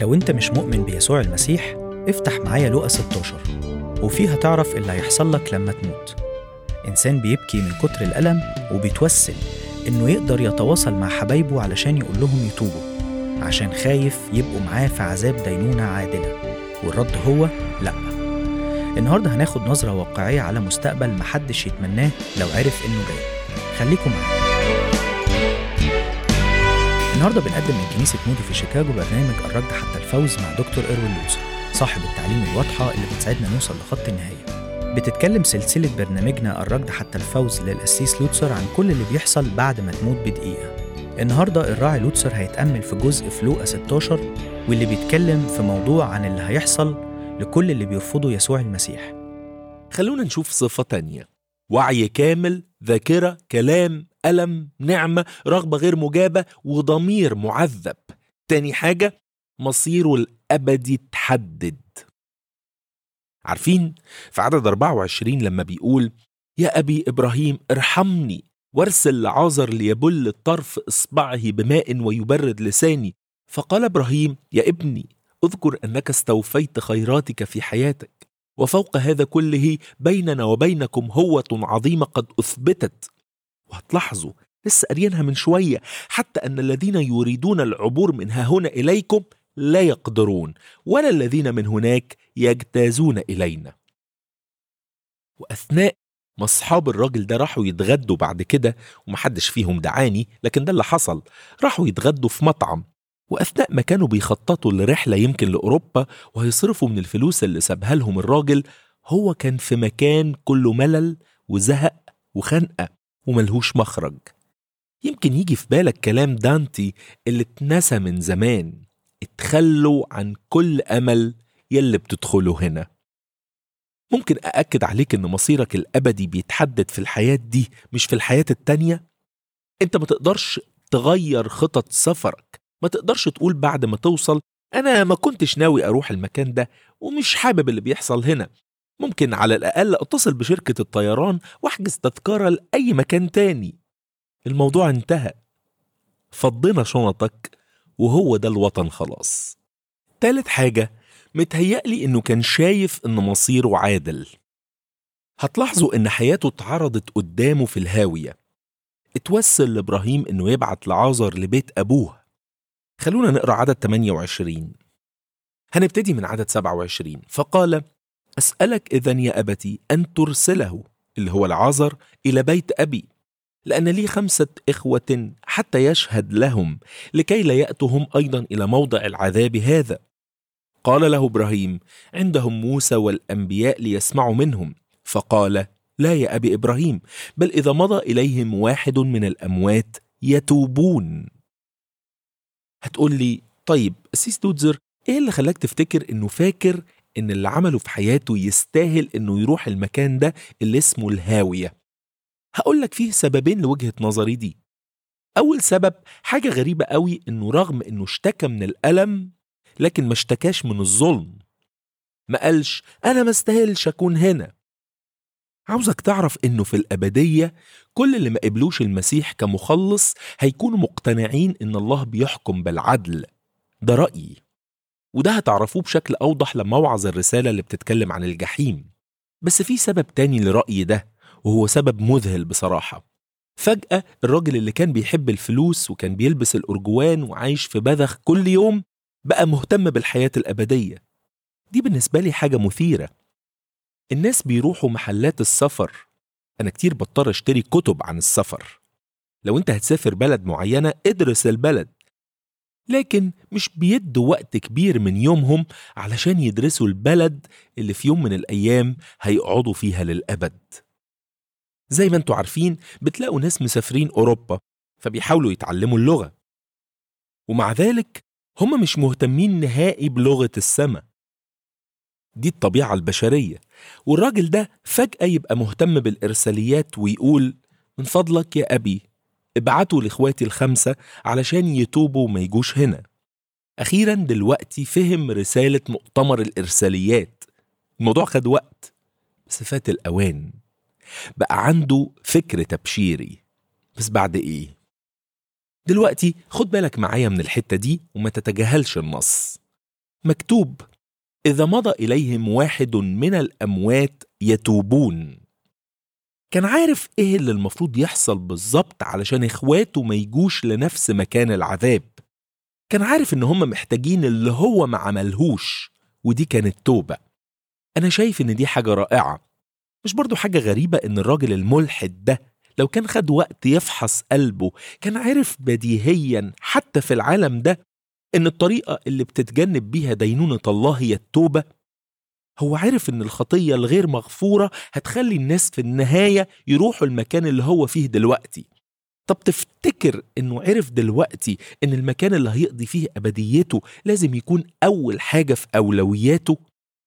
لو انت مش مؤمن بيسوع المسيح افتح معايا لوقا 16 وفيها تعرف اللي هيحصل لك لما تموت إنسان بيبكي من كتر الألم وبيتوسل إنه يقدر يتواصل مع حبايبه علشان يقول لهم يتوبوا عشان خايف يبقوا معاه في عذاب دينونة عادلة والرد هو لأ النهاردة هناخد نظرة واقعية على مستقبل محدش يتمناه لو عرف إنه جاي خليكم معانا النهارده بنقدم من كنيسة مودي في شيكاغو برنامج الرد حتى الفوز مع دكتور إروين لوثر صاحب التعليم الواضحة اللي بتساعدنا نوصل لخط النهاية بتتكلم سلسلة برنامجنا الركض حتى الفوز للقسيس لوتسر عن كل اللي بيحصل بعد ما تموت بدقيقة النهاردة الراعي لوتسر هيتأمل في جزء في لوقا 16 واللي بيتكلم في موضوع عن اللي هيحصل لكل اللي بيرفضوا يسوع المسيح خلونا نشوف صفة تانية وعي كامل ذاكرة كلام ألم نعمة رغبة غير مجابة وضمير معذب تاني حاجة مصيره الأبدي تحدد عارفين في عدد 24 لما بيقول يا أبي إبراهيم ارحمني وارسل لعازر ليبل طرف إصبعه بماء ويبرد لساني فقال إبراهيم يا ابني اذكر أنك استوفيت خيراتك في حياتك وفوق هذا كله بيننا وبينكم هوة عظيمة قد أثبتت وهتلاحظوا لسه قاريينها من شوية حتى أن الذين يريدون العبور من ها هنا إليكم لا يقدرون ولا الذين من هناك يجتازون إلينا وأثناء ما أصحاب الراجل ده راحوا يتغدوا بعد كده ومحدش فيهم دعاني لكن ده اللي حصل راحوا يتغدوا في مطعم وأثناء ما كانوا بيخططوا لرحلة يمكن لأوروبا وهيصرفوا من الفلوس اللي سابها لهم الراجل هو كان في مكان كله ملل وزهق وخنقة وملهوش مخرج يمكن يجي في بالك كلام دانتي اللي اتنسى من زمان اتخلوا عن كل أمل يلي بتدخله هنا ممكن أأكد عليك إن مصيرك الأبدي بيتحدد في الحياة دي مش في الحياة التانية أنت ما تقدرش تغير خطط سفرك ما تقدرش تقول بعد ما توصل أنا ما كنتش ناوي أروح المكان ده ومش حابب اللي بيحصل هنا ممكن على الأقل أتصل بشركة الطيران وأحجز تذكرة لأي مكان تاني الموضوع انتهى فضينا شنطك وهو ده الوطن خلاص تالت حاجة متهيألي إنه كان شايف إن مصيره عادل هتلاحظوا إن حياته اتعرضت قدامه في الهاوية اتوسل لإبراهيم إنه يبعت لعازر لبيت أبوه خلونا نقرأ عدد 28 هنبتدي من عدد 27 فقال أسألك إذا يا أبتي أن ترسله اللي هو العازر إلى بيت أبي لأن لي خمسة إخوة حتى يشهد لهم لكي لا يأتوا هم أيضا إلى موضع العذاب هذا قال له إبراهيم عندهم موسى والأنبياء ليسمعوا منهم فقال لا يا أبي إبراهيم بل إذا مضى إليهم واحد من الأموات يتوبون هتقول لي طيب أسيس دوتزر إيه اللي خلاك تفتكر إنه فاكر إن اللي عمله في حياته يستاهل إنه يروح المكان ده اللي اسمه الهاوية هقول لك فيه سببين لوجهة نظري دي أول سبب حاجة غريبة قوي إنه رغم إنه اشتكى من الألم لكن ما اشتكاش من الظلم ما قالش أنا ما استاهلش أكون هنا عاوزك تعرف إنه في الأبدية كل اللي ما قبلوش المسيح كمخلص هيكونوا مقتنعين إن الله بيحكم بالعدل ده رأيي وده هتعرفوه بشكل أوضح لما أوعظ الرسالة اللي بتتكلم عن الجحيم بس في سبب تاني لرأيي ده وهو سبب مذهل بصراحة فجأة الراجل اللي كان بيحب الفلوس وكان بيلبس الأرجوان وعايش في بذخ كل يوم بقى مهتم بالحياة الأبدية دي بالنسبة لي حاجة مثيرة الناس بيروحوا محلات السفر أنا كتير بضطر أشتري كتب عن السفر لو أنت هتسافر بلد معينة ادرس البلد لكن مش بيدوا وقت كبير من يومهم علشان يدرسوا البلد اللي في يوم من الأيام هيقعدوا فيها للأبد زي ما انتوا عارفين بتلاقوا ناس مسافرين أوروبا فبيحاولوا يتعلموا اللغة ومع ذلك هم مش مهتمين نهائي بلغة السماء دي الطبيعة البشرية والراجل ده فجأة يبقى مهتم بالإرساليات ويقول من فضلك يا أبي ابعتوا لإخواتي الخمسة علشان يتوبوا وما يجوش هنا أخيرا دلوقتي فهم رسالة مؤتمر الإرساليات الموضوع خد وقت بس فات الأوان بقى عنده فكر تبشيري بس بعد إيه؟ دلوقتي خد بالك معايا من الحتة دي وما تتجاهلش النص مكتوب إذا مضى إليهم واحد من الأموات يتوبون كان عارف إيه اللي المفروض يحصل بالظبط علشان إخواته ما يجوش لنفس مكان العذاب كان عارف إن هم محتاجين اللي هو ما عملهوش ودي كانت توبة أنا شايف إن دي حاجة رائعة مش برضو حاجة غريبة إن الراجل الملحد ده لو كان خد وقت يفحص قلبه كان عارف بديهيا حتى في العالم ده إن الطريقة اللي بتتجنب بيها دينونة الله هي التوبة هو عارف إن الخطية الغير مغفورة هتخلي الناس في النهاية يروحوا المكان اللي هو فيه دلوقتي طب تفتكر إنه عرف دلوقتي إن المكان اللي هيقضي فيه أبديته لازم يكون أول حاجة في أولوياته؟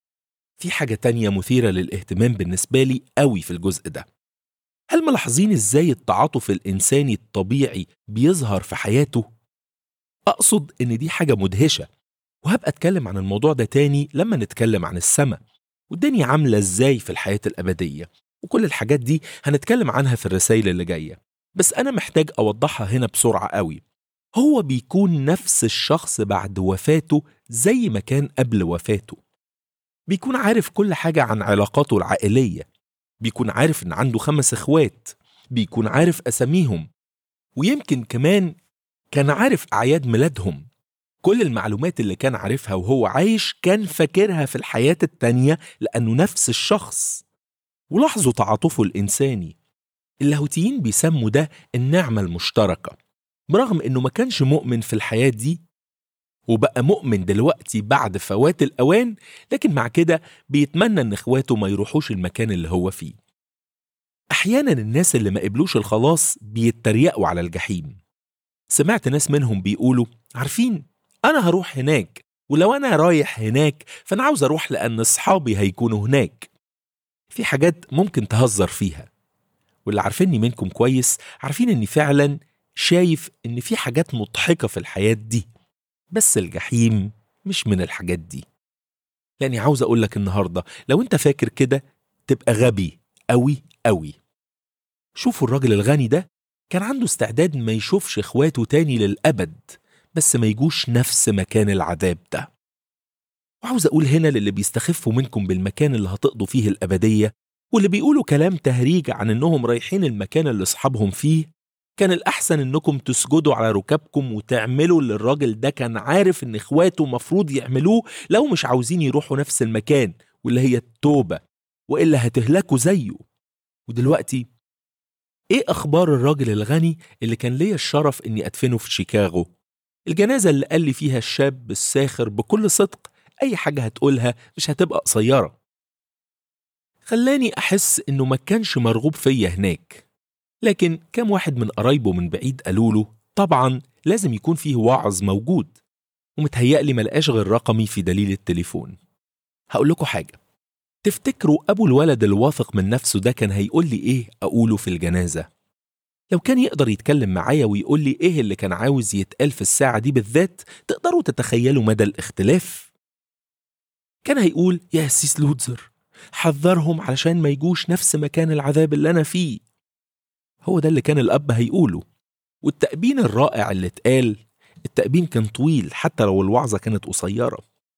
في حاجة تانية مثيرة للاهتمام بالنسبة لي قوي في الجزء ده هل ملاحظين إزاي التعاطف الإنساني الطبيعي بيظهر في حياته؟ أقصد إن دي حاجة مدهشة وهبقى أتكلم عن الموضوع ده تاني لما نتكلم عن السماء والدنيا عاملة إزاي في الحياة الأبدية وكل الحاجات دي هنتكلم عنها في الرسائل اللي جاية بس أنا محتاج أوضحها هنا بسرعة قوي هو بيكون نفس الشخص بعد وفاته زي ما كان قبل وفاته بيكون عارف كل حاجة عن علاقاته العائلية بيكون عارف إن عنده خمس إخوات بيكون عارف أساميهم ويمكن كمان كان عارف أعياد ميلادهم كل المعلومات اللي كان عارفها وهو عايش كان فاكرها في الحياة التانية لأنه نفس الشخص ولاحظوا تعاطفه الإنساني اللاهوتيين بيسموا ده النعمة المشتركة برغم إنه ما كانش مؤمن في الحياة دي وبقى مؤمن دلوقتي بعد فوات الأوان لكن مع كده بيتمنى إن إخواته ما يروحوش المكان اللي هو فيه أحيانا الناس اللي ما قبلوش الخلاص بيتريقوا على الجحيم سمعت ناس منهم بيقولوا عارفين أنا هروح هناك ولو أنا رايح هناك فأنا عاوز أروح لأن أصحابي هيكونوا هناك في حاجات ممكن تهزر فيها واللي عارفيني منكم كويس عارفين إني فعلا شايف إن في حاجات مضحكة في الحياة دي بس الجحيم مش من الحاجات دي لاني عاوز اقول لك النهارده لو انت فاكر كده تبقى غبي قوي قوي شوفوا الراجل الغني ده كان عنده استعداد ما يشوفش اخواته تاني للابد بس ما يجوش نفس مكان العذاب ده وعاوز اقول هنا للي بيستخفوا منكم بالمكان اللي هتقضوا فيه الابديه واللي بيقولوا كلام تهريج عن انهم رايحين المكان اللي اصحابهم فيه كان الأحسن إنكم تسجدوا على ركابكم وتعملوا اللي الراجل ده كان عارف إن إخواته مفروض يعملوه لو مش عاوزين يروحوا نفس المكان واللي هي التوبة وإلا هتهلكوا زيه ودلوقتي إيه أخبار الراجل الغني اللي كان ليا الشرف إني أدفنه في شيكاغو الجنازة اللي قال لي فيها الشاب الساخر بكل صدق أي حاجة هتقولها مش هتبقى قصيرة خلاني أحس إنه ما كانش مرغوب فيا هناك لكن كم واحد من قرايبه من بعيد قالوا له طبعا لازم يكون فيه واعظ موجود ومتهيألي ملقاش غير رقمي في دليل التليفون هقول لكم حاجة تفتكروا أبو الولد الواثق من نفسه ده كان هيقول لي إيه أقوله في الجنازة لو كان يقدر يتكلم معايا ويقول لي إيه اللي كان عاوز يتقال في الساعة دي بالذات تقدروا تتخيلوا مدى الاختلاف كان هيقول يا سيس لوتزر حذرهم علشان ما يجوش نفس مكان العذاب اللي أنا فيه هو ده اللي كان الأب هيقوله والتأبين الرائع اللي اتقال التأبين كان طويل حتى لو الوعظة كانت قصيرة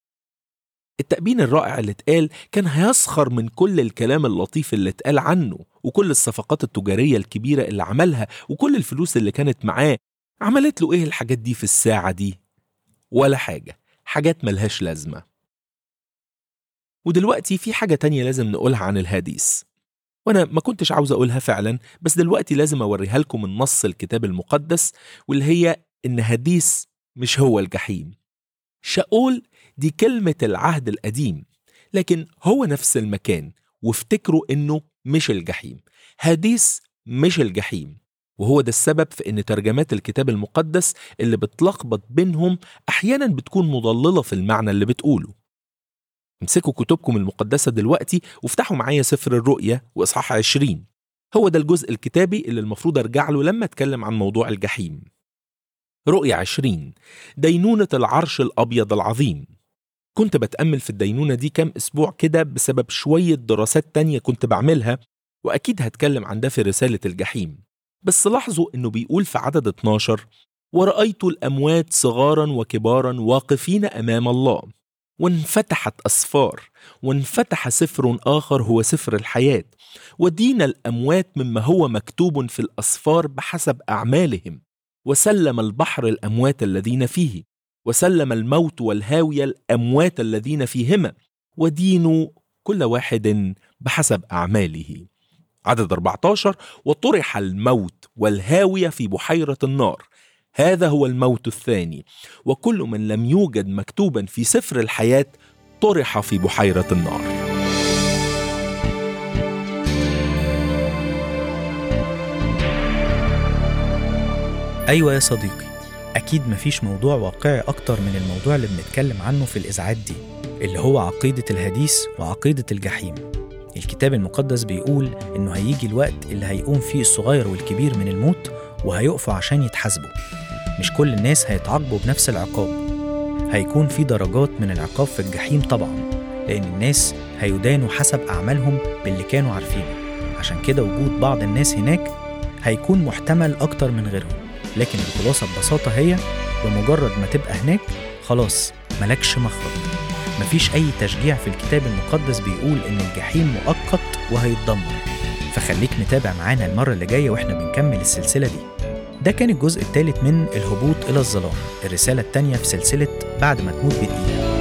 التأبين الرائع اللي اتقال كان هيسخر من كل الكلام اللطيف اللي اتقال عنه وكل الصفقات التجارية الكبيرة اللي عملها وكل الفلوس اللي كانت معاه عملت له ايه الحاجات دي في الساعة دي ولا حاجة حاجات ملهاش لازمة ودلوقتي في حاجة تانية لازم نقولها عن الحديث وانا ما كنتش عاوز اقولها فعلا بس دلوقتي لازم اوريها لكم من نص الكتاب المقدس واللي هي ان هديس مش هو الجحيم شاول دي كلمة العهد القديم لكن هو نفس المكان وافتكروا انه مش الجحيم هديس مش الجحيم وهو ده السبب في ان ترجمات الكتاب المقدس اللي بتلخبط بينهم احيانا بتكون مضللة في المعنى اللي بتقوله امسكوا كتبكم المقدسة دلوقتي وافتحوا معايا سفر الرؤيا وإصحاح 20 هو ده الجزء الكتابي اللي المفروض أرجع له لما أتكلم عن موضوع الجحيم رؤيا 20 دينونة العرش الأبيض العظيم كنت بتأمل في الدينونة دي كام أسبوع كده بسبب شوية دراسات تانية كنت بعملها وأكيد هتكلم عن ده في رسالة الجحيم بس لاحظوا إنه بيقول في عدد 12 ورأيت الأموات صغارا وكبارا واقفين أمام الله وانفتحت أسفار وانفتح سفر آخر هو سفر الحياة ودين الأموات مما هو مكتوب في الأسفار بحسب أعمالهم وسلم البحر الأموات الذين فيه وسلم الموت والهاوية الأموات الذين فيهما ودينوا كل واحد بحسب أعماله عدد 14 وطرح الموت والهاوية في بحيرة النار هذا هو الموت الثاني وكل من لم يوجد مكتوبا في سفر الحياة طرح في بحيرة النار أيوة يا صديقي أكيد مفيش موضوع واقعي أكتر من الموضوع اللي بنتكلم عنه في الإذاعات دي اللي هو عقيدة الهديث وعقيدة الجحيم الكتاب المقدس بيقول إنه هيجي الوقت اللي هيقوم فيه الصغير والكبير من الموت وهيقفوا عشان يتحاسبوا مش كل الناس هيتعاقبوا بنفس العقاب هيكون في درجات من العقاب في الجحيم طبعا لأن الناس هيدانوا حسب أعمالهم باللي كانوا عارفينه عشان كده وجود بعض الناس هناك هيكون محتمل أكتر من غيرهم لكن الخلاصة ببساطة هي بمجرد ما تبقى هناك خلاص ملكش مخرج مفيش أي تشجيع في الكتاب المقدس بيقول إن الجحيم مؤقت وهيتدمر فخليك متابع معانا المرة اللي جاية وإحنا بنكمل السلسلة دي ده كان الجزء الثالث من الهبوط إلى الظلام الرسالة الثانية في سلسلة بعد ما تموت بدقيقة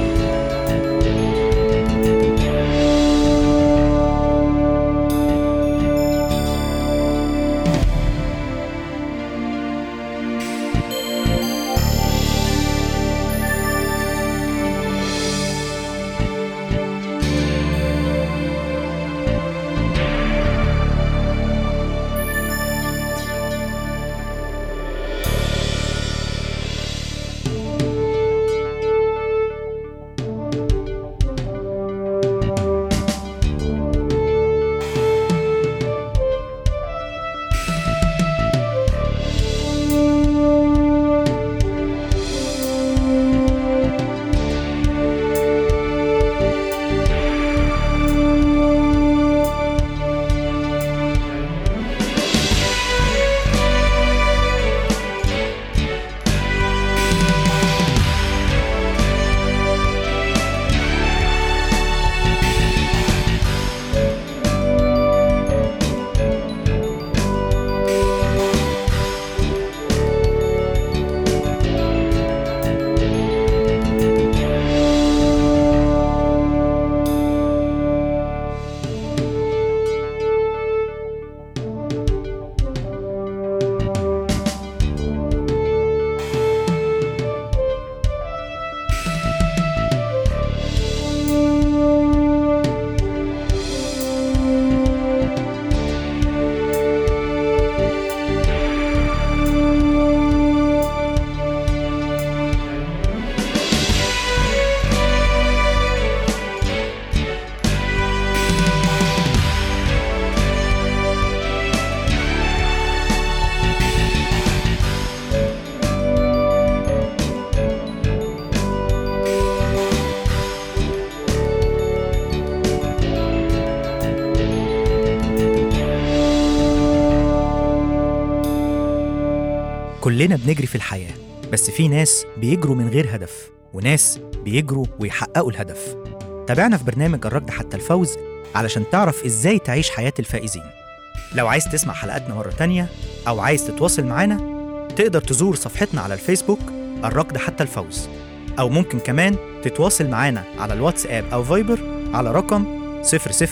كلنا بنجري في الحياة بس في ناس بيجروا من غير هدف وناس بيجروا ويحققوا الهدف تابعنا في برنامج الركض حتى الفوز علشان تعرف ازاي تعيش حياة الفائزين لو عايز تسمع حلقاتنا مرة تانية أو عايز تتواصل معانا تقدر تزور صفحتنا على الفيسبوك الركض حتى الفوز أو ممكن كمان تتواصل معانا على الواتساب أو فايبر على رقم 003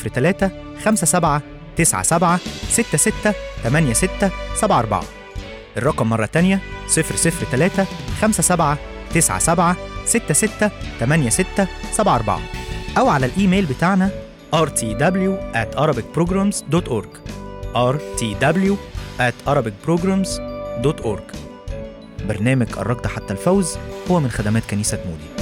57 97 66 86 74 الرقم مرة تانية 003 57 97 66 86 74 أو على الإيميل بتاعنا rtw at arabicprograms.org rtw at arabicprograms.org برنامج الركض حتى الفوز هو من خدمات كنيسة مودي